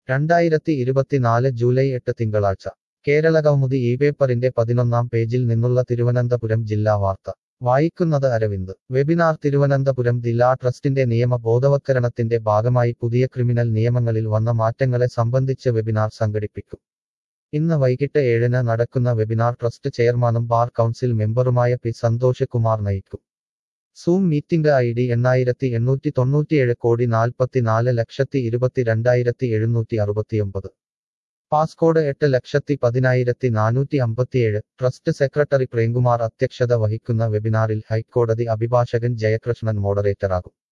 രണ്ടായിരത്തി ഇരുപത്തിനാല് ജൂലൈ എട്ട് തിങ്കളാഴ്ച കേരളകൗമുദി ഈ പേപ്പറിന്റെ പതിനൊന്നാം പേജിൽ നിന്നുള്ള തിരുവനന്തപുരം ജില്ലാ വാർത്ത വായിക്കുന്നത് അരവിന്ദ് വെബിനാർ തിരുവനന്തപുരം ജില്ലാ ട്രസ്റ്റിന്റെ നിയമ ബോധവത്കരണത്തിന്റെ ഭാഗമായി പുതിയ ക്രിമിനൽ നിയമങ്ങളിൽ വന്ന മാറ്റങ്ങളെ സംബന്ധിച്ച് വെബിനാർ സംഘടിപ്പിക്കും ഇന്ന് വൈകിട്ട് ഏഴിന് നടക്കുന്ന വെബിനാർ ട്രസ്റ്റ് ചെയർമാനും ബാർ കൗൺസിൽ മെമ്പറുമായ പി സന്തോഷ് കുമാർ നയിക്കും സൂം മീറ്റിംഗ് ഐ ഡി എണ്ണായിരത്തി എണ്ണൂറ്റി തൊണ്ണൂറ്റിയേഴ് കോടി നാൽപ്പത്തിനാല് ലക്ഷത്തി ഇരുപത്തിരണ്ടായിരത്തി എഴുന്നൂറ്റി അറുപത്തിയൊമ്പത് പാസ്കോഡ് എട്ട് ലക്ഷത്തി പതിനായിരത്തി നാനൂറ്റി അമ്പത്തിയേഴ് ട്രസ്റ്റ് സെക്രട്ടറി പ്രേംകുമാർ അധ്യക്ഷത വഹിക്കുന്ന വെബിനാറിൽ ഹൈക്കോടതി അഭിഭാഷകൻ ജയകൃഷ്ണൻ മോഡറേറ്ററാകും